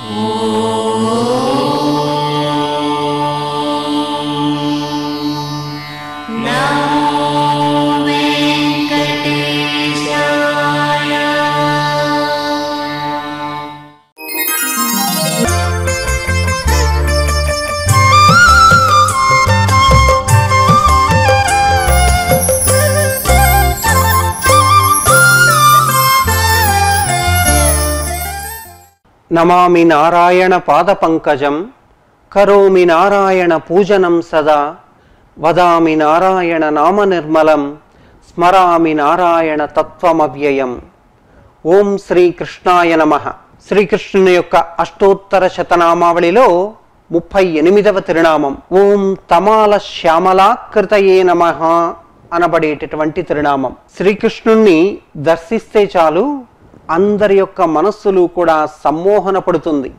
నమామి నారాయణ పాదపంకజం కరోమి నారాయణ పూజనం సదా వదామి నారాయణ నామ నిర్మలం స్మరామి నారాయణ తత్వమవ్యయం ఓం శ్రీకృష్ణాయ నమ శ్రీకృష్ణుని యొక్క అష్టోత్తర శతనామావళిలో ముప్పై ఎనిమిదవ తిరునామం ఓం తమాల శ్యామలాకృతయే నమ అనబడేటటువంటి తిరునామం శ్రీకృష్ణుణ్ణి దర్శిస్తే చాలు అందరి యొక్క మనస్సులు కూడా సమ్మోహన పడుతుంది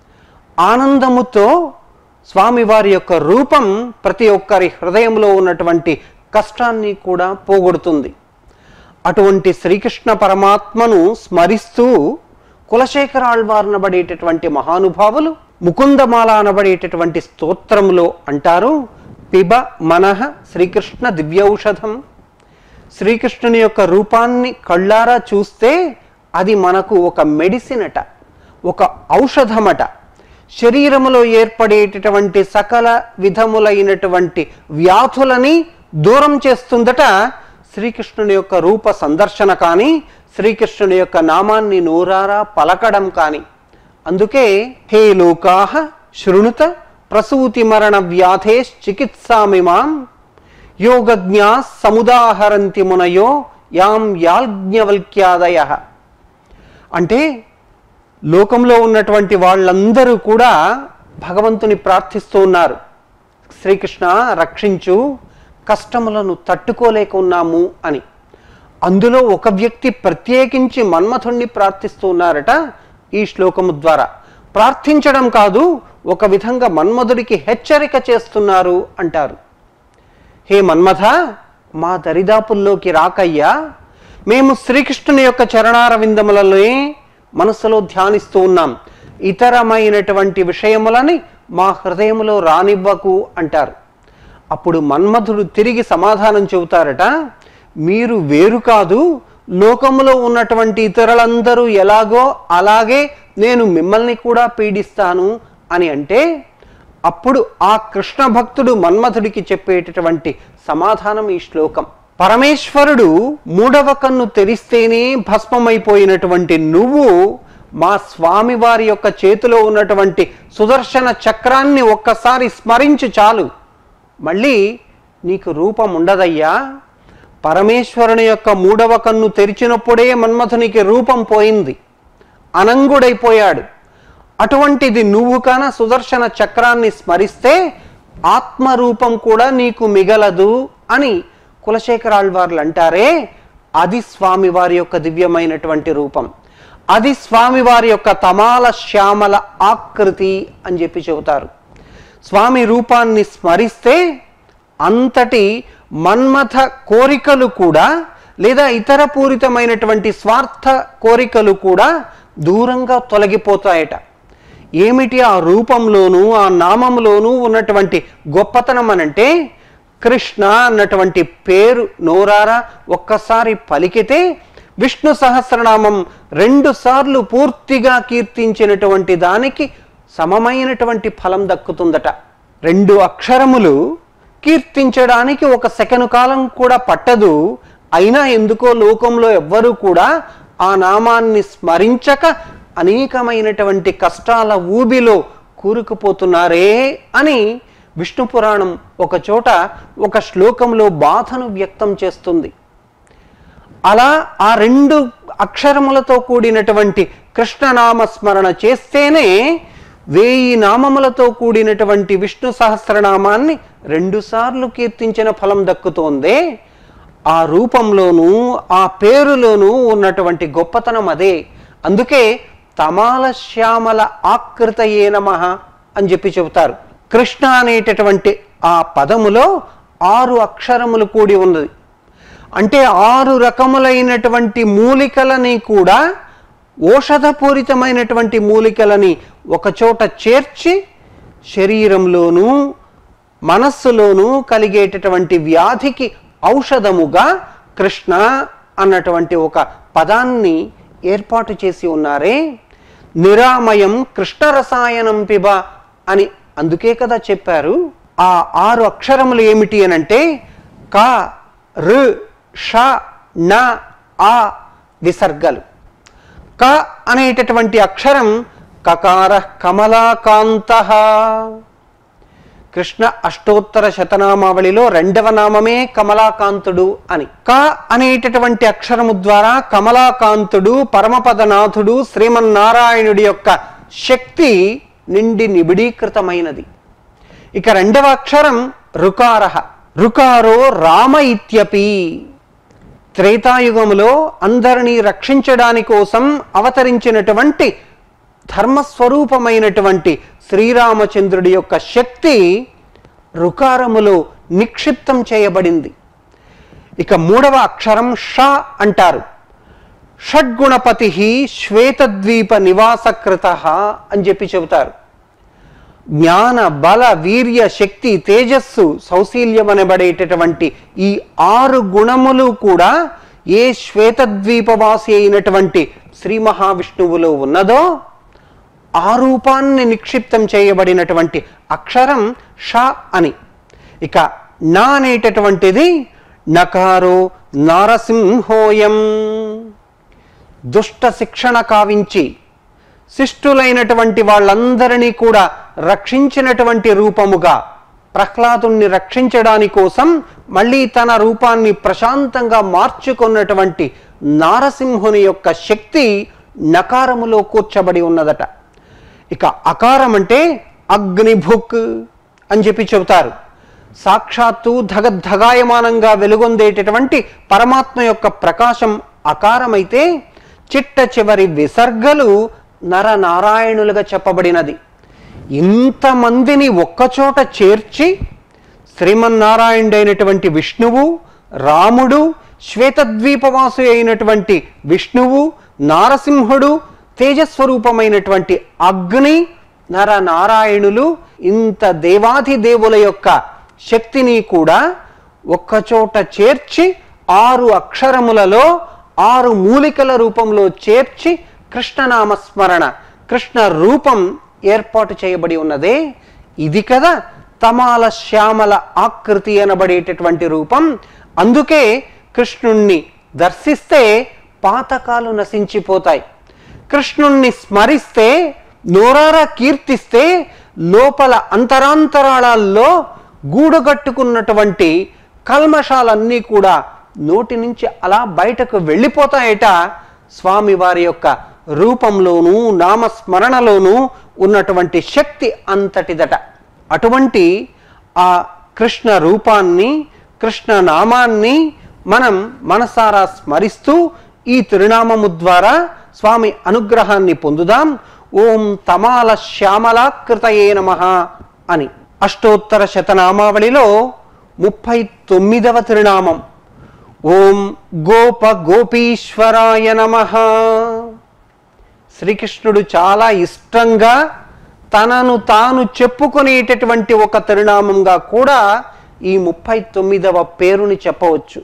ఆనందముతో స్వామివారి యొక్క రూపం ప్రతి ఒక్కరి హృదయంలో ఉన్నటువంటి కష్టాన్ని కూడా పోగొడుతుంది అటువంటి శ్రీకృష్ణ పరమాత్మను స్మరిస్తూ కులశేఖర ఆళ్వార్నబడేటటువంటి మహానుభావులు ముకుందమాల అనబడేటటువంటి స్తోత్రంలో అంటారు పిబ మనః శ్రీకృష్ణ దివ్యౌషధం శ్రీకృష్ణుని యొక్క రూపాన్ని కళ్ళారా చూస్తే అది మనకు ఒక మెడిసిన్ అట ఒక ఔషధమట శరీరములో ఏర్పడేటటువంటి సకల విధములైనటువంటి వ్యాధులని దూరం చేస్తుందట శ్రీకృష్ణుని యొక్క రూప సందర్శన కానీ శ్రీకృష్ణుని యొక్క నామాన్ని నూరారా పలకడం కానీ అందుకే హే లోకాహ శృణుత ప్రసూతి మరణ వ్యాధేశ్చికిత్సామిమాం యోగజ్ఞా సముదాహరంతి మునయో యాం యాజ్ఞవల్క్యాదయ అంటే లోకంలో ఉన్నటువంటి వాళ్ళందరూ కూడా భగవంతుని ప్రార్థిస్తూ ఉన్నారు శ్రీకృష్ణ రక్షించు కష్టములను తట్టుకోలేక ఉన్నాము అని అందులో ఒక వ్యక్తి ప్రత్యేకించి మన్మథుణ్ణి ప్రార్థిస్తూ ఉన్నారట ఈ శ్లోకము ద్వారా ప్రార్థించడం కాదు ఒక విధంగా మన్మధుడికి హెచ్చరిక చేస్తున్నారు అంటారు హే మన్మథ మా దరిదాపుల్లోకి రాకయ్యా మేము శ్రీకృష్ణుని యొక్క చరణార విందములనే మనసులో ధ్యానిస్తూ ఉన్నాం ఇతరమైనటువంటి విషయములని మా హృదయములో రానివ్వకు అంటారు అప్పుడు మన్మధుడు తిరిగి సమాధానం చెబుతారట మీరు వేరు కాదు లోకములో ఉన్నటువంటి ఇతరులందరూ ఎలాగో అలాగే నేను మిమ్మల్ని కూడా పీడిస్తాను అని అంటే అప్పుడు ఆ కృష్ణ భక్తుడు మన్మథుడికి చెప్పేటటువంటి సమాధానం ఈ శ్లోకం పరమేశ్వరుడు మూడవ కన్ను తెరిస్తేనే భస్మమైపోయినటువంటి నువ్వు మా స్వామి వారి యొక్క చేతిలో ఉన్నటువంటి సుదర్శన చక్రాన్ని ఒక్కసారి స్మరించు చాలు మళ్ళీ నీకు రూపం ఉండదయ్యా పరమేశ్వరుని యొక్క మూడవ కన్ను తెరిచినప్పుడే మన్మథునికి రూపం పోయింది అనంగుడైపోయాడు అటువంటిది నువ్వు కాన సుదర్శన చక్రాన్ని స్మరిస్తే ఆత్మరూపం కూడా నీకు మిగలదు అని కులశేఖరాళ్వార్లు అంటారే అది స్వామివారి యొక్క దివ్యమైనటువంటి రూపం అది స్వామివారి యొక్క తమాల శ్యామల ఆకృతి అని చెప్పి చెబుతారు స్వామి రూపాన్ని స్మరిస్తే అంతటి మన్మథ కోరికలు కూడా లేదా ఇతర పూరితమైనటువంటి స్వార్థ కోరికలు కూడా దూరంగా తొలగిపోతాయట ఏమిటి ఆ రూపంలోనూ ఆ నామంలోనూ ఉన్నటువంటి గొప్పతనం అనంటే కృష్ణ అన్నటువంటి పేరు నోరారా ఒక్కసారి పలికితే విష్ణు సహస్రనామం రెండు సార్లు పూర్తిగా కీర్తించినటువంటి దానికి సమమైనటువంటి ఫలం దక్కుతుందట రెండు అక్షరములు కీర్తించడానికి ఒక సెకను కాలం కూడా పట్టదు అయినా ఎందుకో లోకంలో ఎవ్వరూ కూడా ఆ నామాన్ని స్మరించక అనేకమైనటువంటి కష్టాల ఊబిలో కూరుకుపోతున్నారే అని విష్ణు పురాణం ఒక చోట ఒక శ్లోకంలో బాధను వ్యక్తం చేస్తుంది అలా ఆ రెండు అక్షరములతో కూడినటువంటి కృష్ణనామ స్మరణ చేస్తేనే వేయి నామములతో కూడినటువంటి విష్ణు సహస్రనామాన్ని రెండుసార్లు కీర్తించిన ఫలం దక్కుతోందే ఆ రూపంలోనూ ఆ పేరులోనూ ఉన్నటువంటి గొప్పతనం అదే అందుకే తమాల శ్యామల ఆకృతయే నమ అని చెప్పి చెబుతారు కృష్ణ అనేటటువంటి ఆ పదములో ఆరు అక్షరములు కూడి ఉన్నది అంటే ఆరు రకములైనటువంటి మూలికలని కూడా ఓషధపూరితమైనటువంటి మూలికలని ఒకచోట చేర్చి శరీరంలోనూ మనస్సులోనూ కలిగేటటువంటి వ్యాధికి ఔషధముగా కృష్ణ అన్నటువంటి ఒక పదాన్ని ఏర్పాటు చేసి ఉన్నారే నిరామయం కృష్ణ రసాయనం పిబ అని అందుకే కదా చెప్పారు ఆ ఆరు అక్షరములు ఏమిటి అనంటే క రు ష న ఆ విసర్గలు క అనేటటువంటి అక్షరం కకార కమలాకాంత కృష్ణ అష్టోత్తర శతనామావళిలో రెండవ నామమే కమలాకాంతుడు అని క అనేటటువంటి అక్షరము ద్వారా కమలాకాంతుడు పరమపదనాథుడు శ్రీమన్నారాయణుడి యొక్క శక్తి నిండి నిబిడీకృతమైనది ఇక రెండవ అక్షరం రుకార రుకారో రామ ఇత్యపి త్రేతాయుగములో అందరినీ రక్షించడాని కోసం అవతరించినటువంటి ధర్మస్వరూపమైనటువంటి శ్రీరామచంద్రుడి యొక్క శక్తి రుకారములో నిక్షిప్తం చేయబడింది ఇక మూడవ అక్షరం ష అంటారు షడ్గుణపతి శ్వేతద్వీప నివాసకృత అని చెప్పి చెబుతారు జ్ఞాన బల వీర్య శక్తి తేజస్సు సౌశీల్యం అనబడేటటువంటి ఈ ఆరు గుణములు కూడా ఏ శ్వేతద్వీపవాసి అయినటువంటి శ్రీ మహావిష్ణువులో ఉన్నదో ఆ రూపాన్ని నిక్షిప్తం చేయబడినటువంటి అక్షరం ష అని ఇక నా అనేటటువంటిది నకారో నారసింహోయం దుష్ట శిక్షణ కావించి శిష్టులైనటువంటి వాళ్ళందరినీ కూడా రక్షించినటువంటి రూపముగా ప్రహ్లాదుణ్ణి రక్షించడాని కోసం మళ్ళీ తన రూపాన్ని ప్రశాంతంగా మార్చుకున్నటువంటి నారసింహుని యొక్క శక్తి నకారములో కూర్చబడి ఉన్నదట ఇక అకారం అంటే అగ్నిభుక్ అని చెప్పి చెబుతారు సాక్షాత్తు ధగద్ధగాయమానంగా వెలుగొందేటటువంటి పరమాత్మ యొక్క ప్రకాశం అకారమైతే చిట్ట చివరి విసర్గలు నరనారాయణులుగా చెప్పబడినది ఇంతమందిని ఒక్కచోట చేర్చి శ్రీమన్నారాయణుడైనటువంటి విష్ణువు రాముడు శ్వేతద్వీపవాసు అయినటువంటి విష్ణువు నారసింహుడు తేజస్వరూపమైనటువంటి అగ్ని నరనారాయణులు ఇంత దేవాది దేవుల యొక్క శక్తిని కూడా ఒక్కచోట చేర్చి ఆరు అక్షరములలో ఆరు మూలికల రూపంలో చేర్చి కృష్ణనామస్మరణ కృష్ణ రూపం ఏర్పాటు చేయబడి ఉన్నదే ఇది కదా తమాల శ్యామల ఆకృతి అనబడేటటువంటి రూపం అందుకే కృష్ణుణ్ణి దర్శిస్తే పాతకాలు నశించిపోతాయి కృష్ణుణ్ణి స్మరిస్తే నోరారా కీర్తిస్తే లోపల అంతరాంతరాళాల్లో గూడుగట్టుకున్నటువంటి కల్మషాలన్నీ కూడా నోటి నుంచి అలా బయటకు వెళ్ళిపోతాయట స్వామి వారి యొక్క రూపంలోనూ నామస్మరణలోనూ ఉన్నటువంటి శక్తి అంతటిదట అటువంటి ఆ కృష్ణ రూపాన్ని కృష్ణ నామాన్ని మనం మనసారా స్మరిస్తూ ఈ తిరునామము ద్వారా స్వామి అనుగ్రహాన్ని పొందుదాం ఓం తమాల శ్యామలాకృతయే నమ అని అష్టోత్తర శతనామావళిలో ముప్పై తొమ్మిదవ తిరునామం ఓం గోప గోపీశ్వరాయ నమ శ్రీకృష్ణుడు చాలా ఇష్టంగా తనను తాను చెప్పుకునేటటువంటి ఒక తిరునామంగా కూడా ఈ ముప్పై తొమ్మిదవ పేరుని చెప్పవచ్చు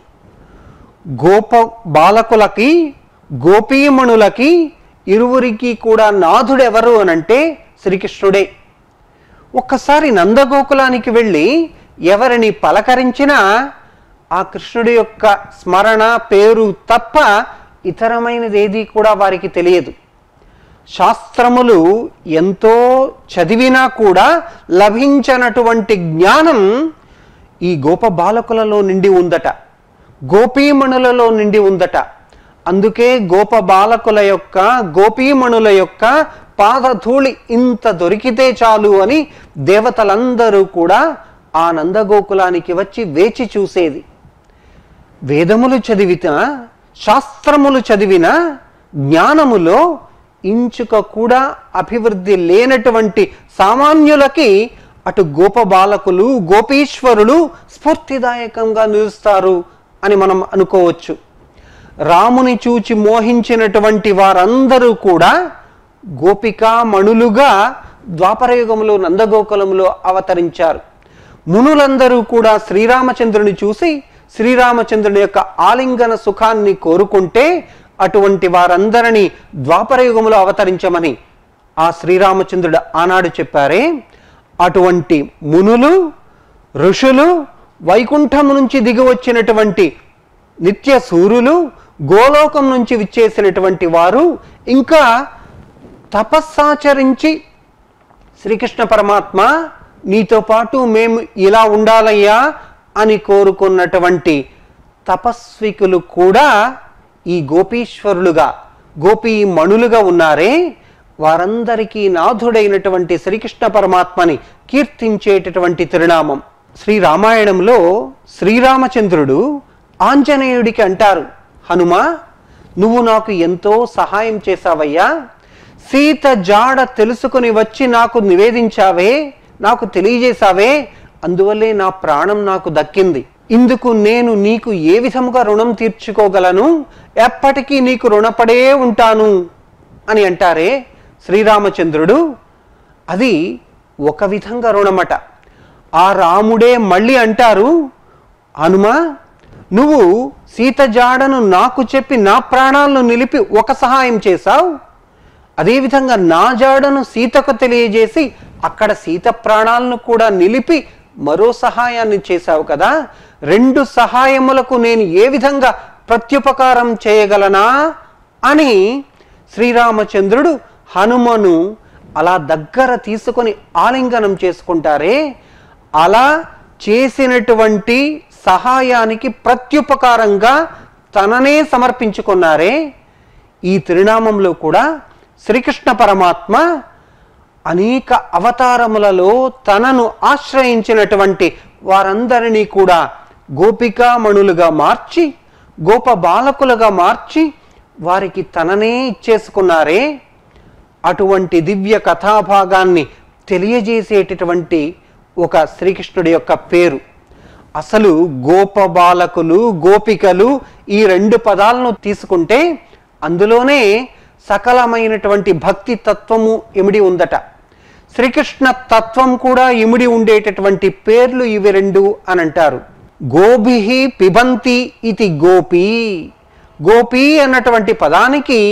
గోప బాలకులకి గోపీమణులకి ఇరువురికి కూడా నాథుడెవరు అనంటే శ్రీకృష్ణుడే ఒక్కసారి నందగోకులానికి వెళ్ళి ఎవరిని పలకరించినా ఆ కృష్ణుడి యొక్క స్మరణ పేరు తప్ప ఇతరమైనది ఏది కూడా వారికి తెలియదు శాస్త్రములు ఎంతో చదివినా కూడా లభించనటువంటి జ్ఞానం ఈ గోప బాలకులలో నిండి ఉందట గోపీమణులలో నిండి ఉందట అందుకే గోప బాలకుల యొక్క గోపీమణుల యొక్క పాదధూళి ఇంత దొరికితే చాలు అని దేవతలందరూ కూడా ఆ నందగోకులానికి వచ్చి వేచి చూసేది వేదములు చదివిన శాస్త్రములు చదివిన జ్ఞానములో ఇంచుక కూడా అభివృద్ధి లేనటువంటి సామాన్యులకి అటు గోప బాలకులు గోపీశ్వరులు స్ఫూర్తిదాయకంగా నిలుస్తారు అని మనం అనుకోవచ్చు రాముని చూచి మోహించినటువంటి వారందరూ కూడా గోపికామణులుగా ద్వాపరయుగంలో నందగోకులంలో అవతరించారు మునులందరూ కూడా శ్రీరామచంద్రుని చూసి శ్రీరామచంద్రుని యొక్క ఆలింగన సుఖాన్ని కోరుకుంటే అటువంటి వారందరినీ ద్వాపరయుగంలో అవతరించమని ఆ శ్రీరామచంద్రుడు ఆనాడు చెప్పారే అటువంటి మునులు ఋషులు వైకుంఠం నుంచి దిగి వచ్చినటువంటి నిత్య సూర్యులు గోలోకం నుంచి విచ్చేసినటువంటి వారు ఇంకా తపస్సాచరించి శ్రీకృష్ణ పరమాత్మ నీతో పాటు మేము ఇలా ఉండాలయ్యా అని కోరుకున్నటువంటి తపస్వికులు కూడా ఈ గోపీశ్వరులుగా గోపీ మణులుగా ఉన్నారే వారందరికీ నాథుడైనటువంటి శ్రీకృష్ణ పరమాత్మని కీర్తించేటటువంటి తిరునామం శ్రీ రామాయణంలో శ్రీరామచంద్రుడు ఆంజనేయుడికి అంటారు హనుమా నువ్వు నాకు ఎంతో సహాయం చేశావయ్యా సీత జాడ తెలుసుకుని వచ్చి నాకు నివేదించావే నాకు తెలియజేశావే అందువల్లే నా ప్రాణం నాకు దక్కింది ఇందుకు నేను నీకు ఏ విధముగా రుణం తీర్చుకోగలను ఎప్పటికీ నీకు రుణపడే ఉంటాను అని అంటారే శ్రీరామచంద్రుడు అది ఒక విధంగా రుణమట ఆ రాముడే మళ్ళీ అంటారు హనుమా నువ్వు సీత జాడను నాకు చెప్పి నా ప్రాణాలను నిలిపి ఒక సహాయం చేశావు అదేవిధంగా నా జాడను సీతకు తెలియజేసి అక్కడ సీత ప్రాణాలను కూడా నిలిపి మరో సహాయాన్ని చేశావు కదా రెండు సహాయములకు నేను ఏ విధంగా ప్రత్యుపకారం చేయగలనా అని శ్రీరామచంద్రుడు హనుమను అలా దగ్గర తీసుకొని ఆలింగనం చేసుకుంటారే అలా చేసినటువంటి సహాయానికి ప్రత్యుపకారంగా తననే సమర్పించుకున్నారే ఈ తిరునామంలో కూడా శ్రీకృష్ణ పరమాత్మ అనేక అవతారములలో తనను ఆశ్రయించినటువంటి వారందరినీ కూడా గోపికామణులుగా మార్చి గోప బాలకులుగా మార్చి వారికి తననే ఇచ్చేసుకున్నారే అటువంటి దివ్య కథాభాగాన్ని తెలియజేసేటటువంటి ఒక శ్రీకృష్ణుడి యొక్క పేరు అసలు గోప బాలకులు గోపికలు ఈ రెండు పదాలను తీసుకుంటే అందులోనే సకలమైనటువంటి భక్తి తత్వము ఇమిడి ఉందట శ్రీకృష్ణ తత్వం కూడా ఇమిడి ఉండేటటువంటి పేర్లు ఇవి రెండు అని అంటారు గోభిహి పిబంతి ఇది గోపి గోపి అన్నటువంటి పదానికి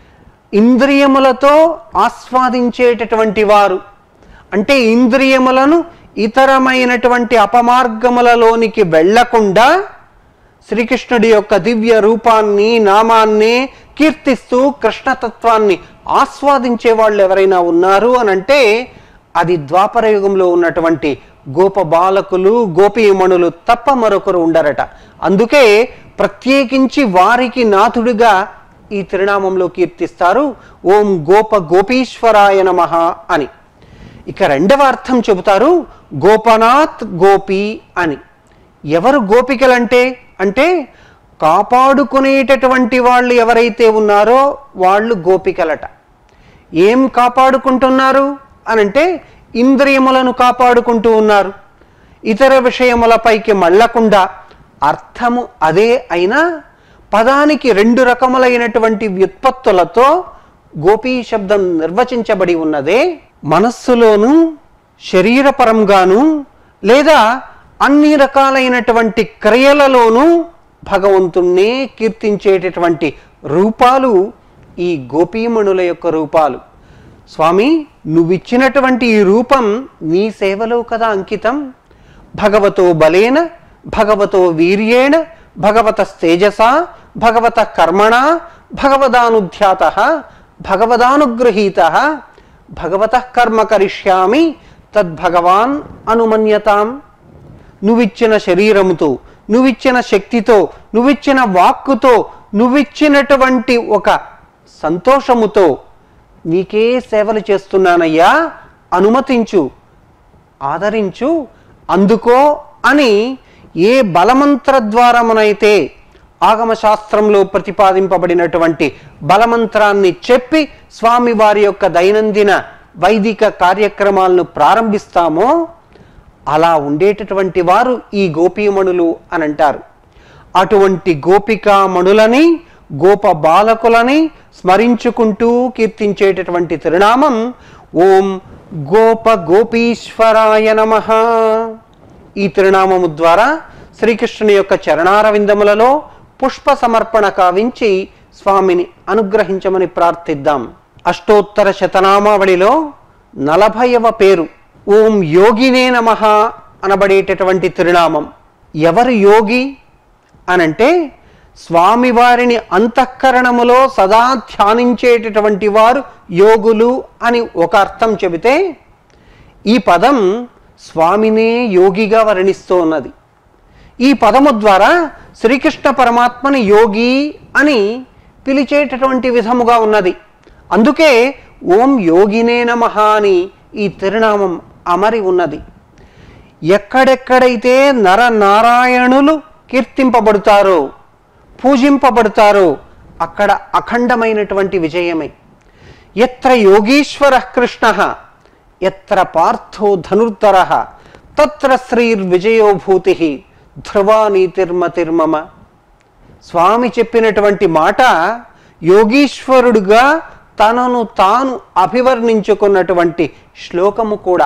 ఇంద్రియములతో ఆస్వాదించేటటువంటి వారు అంటే ఇంద్రియములను ఇతరమైనటువంటి అపమార్గములలోనికి వెళ్లకుండా శ్రీకృష్ణుడి యొక్క దివ్య రూపాన్ని నామాన్ని కీర్తిస్తూ కృష్ణతత్వాన్ని ఆస్వాదించే వాళ్ళు ఎవరైనా ఉన్నారు అని అంటే అది ద్వాపర యుగంలో ఉన్నటువంటి గోప బాలకులు గోపీమణులు తప్ప మరొకరు ఉండరట అందుకే ప్రత్యేకించి వారికి నాథుడిగా ఈ తిరునామంలో కీర్తిస్తారు ఓం గోప గోపీశ్వరాయ నమః అని ఇక రెండవ అర్థం చెబుతారు గోపనాథ్ గోపి అని ఎవరు గోపికలంటే అంటే కాపాడుకునేటటువంటి వాళ్ళు ఎవరైతే ఉన్నారో వాళ్ళు గోపికలట ఏం కాపాడుకుంటున్నారు అనంటే ఇంద్రియములను కాపాడుకుంటూ ఉన్నారు ఇతర విషయములపైకి మళ్ళకుండా అర్థము అదే అయినా పదానికి రెండు రకములైనటువంటి వ్యుత్పత్తులతో గోపీ శబ్దం నిర్వచించబడి ఉన్నదే మనస్సులోను శరీరపరంగాను లేదా అన్ని రకాలైనటువంటి క్రియలలోనూ భగవంతుణ్ణే కీర్తించేటటువంటి రూపాలు ఈ గోపీమణుల యొక్క రూపాలు స్వామి నువ్విచ్చినటువంటి ఈ రూపం నీ సేవలో కదా అంకితం భగవతో బలేన భగవతో వీర్యేణ భగవత తేజస భగవత కర్మణ భగవదానుధ్యాత భగవదానుగృహీత భగవత కర్మ కరిష్యామి తద్భగవాన్ అనుమన్యతాం నువ్విచ్చిన శరీరముతో నువ్విచ్చిన శక్తితో నువ్విచ్చిన వాక్కుతో నువ్విచ్చినటువంటి ఒక సంతోషముతో నీకే సేవలు చేస్తున్నానయ్యా అనుమతించు ఆదరించు అందుకో అని ఏ బలమంత్ర ద్వారమునైతే ఆగమ శాస్త్రంలో ప్రతిపాదింపబడినటువంటి బలమంత్రాన్ని చెప్పి స్వామి వారి యొక్క దైనందిన వైదిక కార్యక్రమాలను ప్రారంభిస్తామో అలా ఉండేటటువంటి వారు ఈ గోపీమణులు అని అంటారు అటువంటి గోపికామణులని గోప బాలకులని స్మరించుకుంటూ కీర్తించేటటువంటి తిరునామం ఓం గోప గోపీశ్వరాయ నమ ఈ తిరునామము ద్వారా శ్రీకృష్ణుని యొక్క చరణారవిందములలో పుష్ప సమర్పణ కావించి స్వామిని అనుగ్రహించమని ప్రార్థిద్దాం అష్టోత్తర శతనామావళిలో నలభైవ పేరు ఓం యోగినే నమ అనబడేటటువంటి తిరునామం ఎవరు యోగి అనంటే స్వామివారిని అంతఃకరణములో సదా ధ్యానించేటటువంటి వారు యోగులు అని ఒక అర్థం చెబితే ఈ పదం స్వామినే యోగిగా వర్ణిస్తూ ఉన్నది ఈ పదము ద్వారా శ్రీకృష్ణ పరమాత్మని యోగి అని పిలిచేటటువంటి విధముగా ఉన్నది అందుకే ఓం యోగినే నమః అని ఈ తిరునామం అమరి ఉన్నది ఎక్కడెక్కడైతే నరనారాయణులు కీర్తింపబడతారో పూజింపబడతారో అక్కడ అఖండమైనటువంటి విజయమే ఎత్ర యోగీశ్వర కృష్ణ ఎత్ర పార్థో ధనుర్ధర తత్ర శ్రీర్విజయోభూతి ధ్రువా నీతిర్మతిర్మమ స్వామి చెప్పినటువంటి మాట యోగీశ్వరుడుగా తనను తాను అభివర్ణించుకున్నటువంటి శ్లోకము కూడా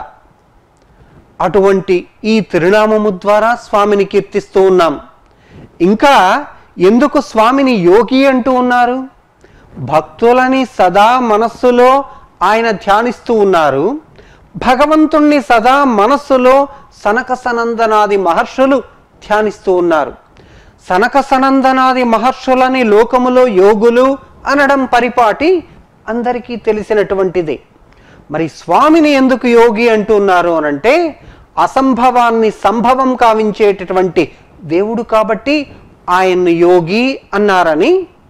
అటువంటి ఈ తిరునామము ద్వారా స్వామిని కీర్తిస్తూ ఉన్నాం ఇంకా ఎందుకు స్వామిని యోగి అంటూ ఉన్నారు భక్తులని సదా మనస్సులో ఆయన ధ్యానిస్తూ ఉన్నారు భగవంతుణ్ణి సదా మనస్సులో సనక సనందనాది మహర్షులు ధ్యానిస్తూ ఉన్నారు సనక సనందనాది మహర్షులని లోకములో యోగులు అనడం పరిపాటి అందరికీ తెలిసినటువంటిదే మరి స్వామిని ఎందుకు యోగి అంటున్నారు అనంటే అసంభవాన్ని సంభవం కావించేటటువంటి దేవుడు కాబట్టి ఆయన్ను యోగి అన్నారని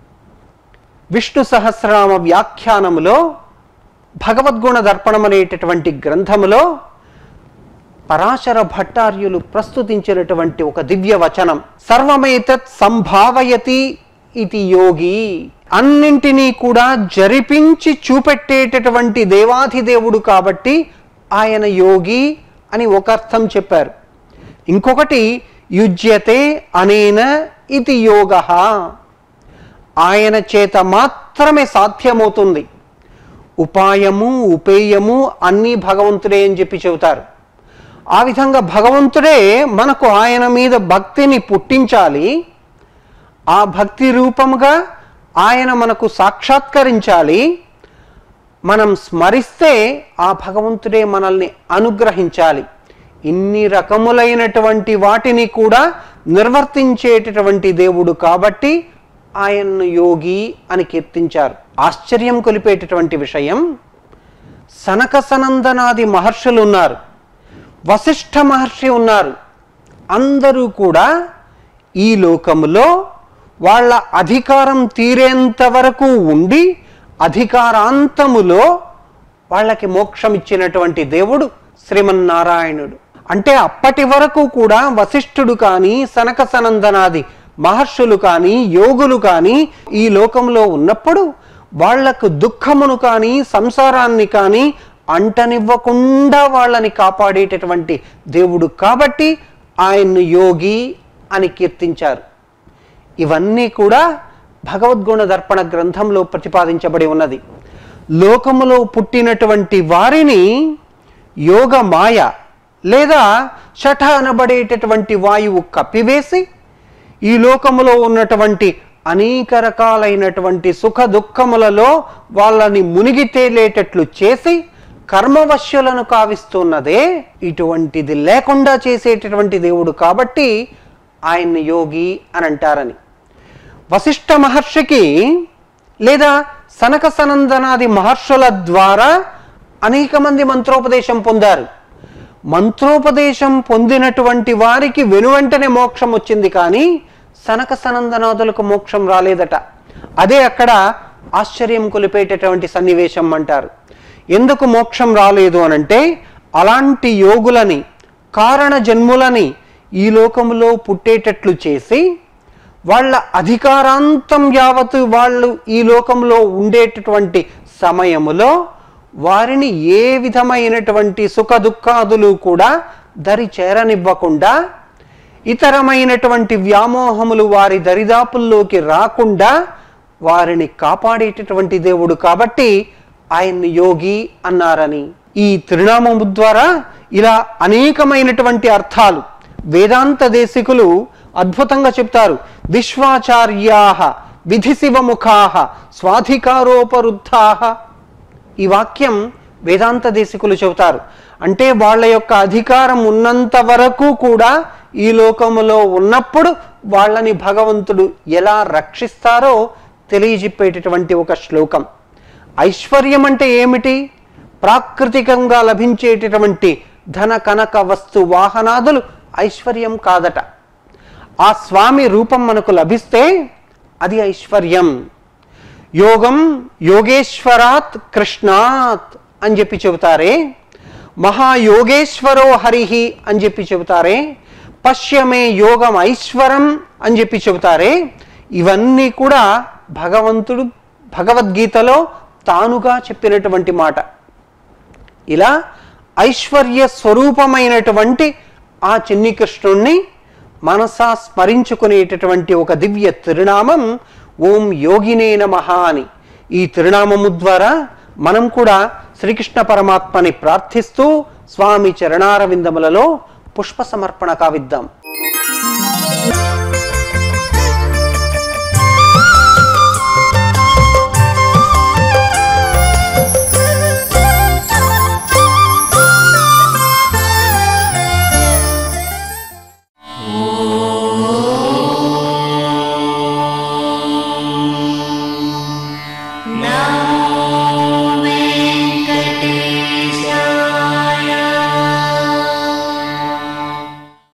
విష్ణు సహస్రనామ వ్యాఖ్యానములో భగవద్గుణ దర్పణం అనేటటువంటి గ్రంథములో పరాశర భట్టార్యులు ప్రస్తుతించినటువంటి ఒక దివ్య వచనం సర్వమేతత్ సంభావయతి ఇది యోగి అన్నింటినీ కూడా జరిపించి చూపెట్టేటటువంటి దేవాధిదేవుడు కాబట్టి ఆయన యోగి అని ఒక అర్థం చెప్పారు ఇంకొకటి యుజ్యతే అనేన ఇది యోగ ఆయన చేత మాత్రమే సాధ్యమవుతుంది ఉపాయము ఉపేయము అన్నీ భగవంతుడే అని చెప్పి చెబుతారు ఆ విధంగా భగవంతుడే మనకు ఆయన మీద భక్తిని పుట్టించాలి ఆ భక్తి రూపముగా ఆయన మనకు సాక్షాత్కరించాలి మనం స్మరిస్తే ఆ భగవంతుడే మనల్ని అనుగ్రహించాలి ఇన్ని రకములైనటువంటి వాటిని కూడా నిర్వర్తించేటటువంటి దేవుడు కాబట్టి ఆయన్ను యోగి అని కీర్తించారు ఆశ్చర్యం కొలిపేటటువంటి విషయం సనక సనందనాది మహర్షులు ఉన్నారు వశిష్ఠ మహర్షి ఉన్నారు అందరూ కూడా ఈ లోకములో వాళ్ళ అధికారం తీరేంత వరకు ఉండి అధికారాంతములో వాళ్ళకి మోక్షం ఇచ్చినటువంటి దేవుడు శ్రీమన్నారాయణుడు అంటే అప్పటి వరకు కూడా వశిష్ఠుడు కానీ సనక సనందనాది మహర్షులు కానీ యోగులు కానీ ఈ లోకంలో ఉన్నప్పుడు వాళ్లకు దుఃఖమును కానీ సంసారాన్ని కానీ అంటనివ్వకుండా వాళ్ళని కాపాడేటటువంటి దేవుడు కాబట్టి ఆయన్ను యోగి అని కీర్తించారు ఇవన్నీ కూడా భగవద్గుణ దర్పణ గ్రంథంలో ప్రతిపాదించబడి ఉన్నది లోకములో పుట్టినటువంటి వారిని యోగ మాయ లేదా శఠ అనబడేటటువంటి వాయువు కప్పివేసి ఈ లోకములో ఉన్నటువంటి అనేక రకాలైనటువంటి సుఖ దుఃఖములలో వాళ్ళని మునిగి తేలేటట్లు చేసి కర్మవశ్యులను కావిస్తున్నదే ఇటువంటిది లేకుండా చేసేటటువంటి దేవుడు కాబట్టి ఆయన్ని యోగి అని అంటారని వశిష్ఠ మహర్షికి లేదా సనక సనందనాది మహర్షుల ద్వారా అనేక మంది మంత్రోపదేశం పొందారు మంత్రోపదేశం పొందినటువంటి వారికి వెనువెంటనే మోక్షం వచ్చింది కానీ సనక సనందనాదులకు మోక్షం రాలేదట అదే అక్కడ ఆశ్చర్యం కొలిపేటటువంటి సన్నివేశం అంటారు ఎందుకు మోక్షం రాలేదు అనంటే అలాంటి యోగులని కారణ జన్ములని ఈ లోకములో పుట్టేటట్లు చేసి వాళ్ళ అధికారాంతం యావత్ వాళ్ళు ఈ లోకంలో ఉండేటటువంటి సమయములో వారిని ఏ విధమైనటువంటి సుఖ దుఃఖాదులు కూడా దరి చేరనివ్వకుండా ఇతరమైనటువంటి వ్యామోహములు వారి దరిదాపుల్లోకి రాకుండా వారిని కాపాడేటటువంటి దేవుడు కాబట్టి ఆయన్ని యోగి అన్నారని ఈ తిరునామము ద్వారా ఇలా అనేకమైనటువంటి అర్థాలు వేదాంత దేశికులు అద్భుతంగా చెప్తారు విశ్వాచార్యాహ విధి శివముఖాహ స్వాధికారోపరుద్ధాహ ఈ వాక్యం వేదాంత దేశికులు చెబుతారు అంటే వాళ్ళ యొక్క అధికారం ఉన్నంత వరకు కూడా ఈ లోకములో ఉన్నప్పుడు వాళ్ళని భగవంతుడు ఎలా రక్షిస్తారో తెలియజెప్పేటటువంటి ఒక శ్లోకం ఐశ్వర్యం అంటే ఏమిటి ప్రాకృతికంగా లభించేటటువంటి ధన కనక వస్తు వాహనాదులు ఐశ్వర్యం కాదట ఆ స్వామి రూపం మనకు లభిస్తే అది ఐశ్వర్యం యోగం యోగేశ్వరాత్ కృష్ణాత్ అని చెప్పి చెబుతారే మహాయోగేశ్వరో హరిహి అని చెప్పి చెబుతారే పశ్యమే యోగం ఐశ్వరం అని చెప్పి చెబుతారే ఇవన్నీ కూడా భగవంతుడు భగవద్గీతలో తానుగా చెప్పినటువంటి మాట ఇలా ఐశ్వర్య స్వరూపమైనటువంటి ఆ చిన్ని కృష్ణుణ్ణి మనసా స్మరించుకునేటటువంటి ఒక దివ్య తిరునామం ఓం యోగినే నమః అని ఈ తిరునామము ద్వారా మనం కూడా శ్రీకృష్ణ పరమాత్మని ప్రార్థిస్తూ స్వామి చరణారవిందములలో పుష్ప సమర్పణ కావిద్దాం